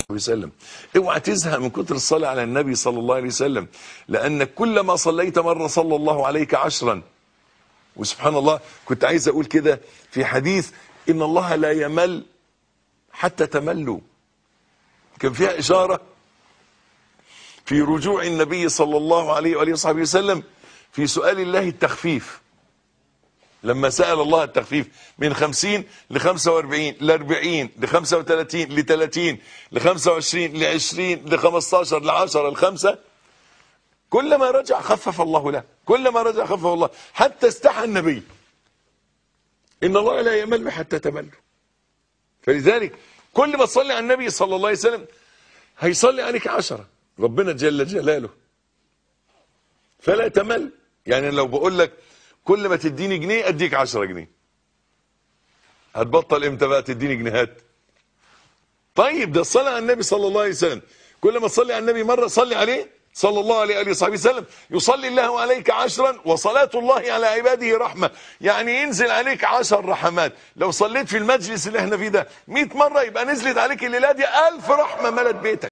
وسلم اوعى تزهق من كتر الصلاة على النبي صلى الله عليه وسلم لأن كلما صليت مرة صلى الله عليك عشرا وسبحان الله كنت عايز أقول كده في حديث إن الله لا يمل حتى تملوا كان فيها إشارة في رجوع النبي صلى الله عليه وآله وصحبه وسلم في سؤال الله التخفيف لما سأل الله التخفيف من خمسين لخمسة واربعين لاربعين لخمسة وثلاثين لثلاثين لخمسة وعشرين لعشرين لخمستاشر لعشرة لخمسة كلما رجع خفف الله له كلما رجع خفف الله حتى استحى النبي إن الله لا يمل حتى تمل فلذلك كل ما تصلي على النبي صلى الله عليه وسلم هيصلي عليك عشرة ربنا جل جلاله فلا تمل يعني لو بقول لك كل ما تديني جنيه اديك عشرة جنيه هتبطل امتى بقى تديني جنيهات طيب ده الصلاة على النبي صلى الله عليه وسلم كل ما تصلي على النبي مرة صلي عليه صلى الله عليه وآله وصحبه وسلم يصلي الله عليك عشرا وصلاة الله على عباده رحمة يعني ينزل عليك عشر رحمات لو صليت في المجلس اللي احنا فيه ده 100 مرة يبقى نزلت عليك الليلة دي ألف رحمة ملت بيتك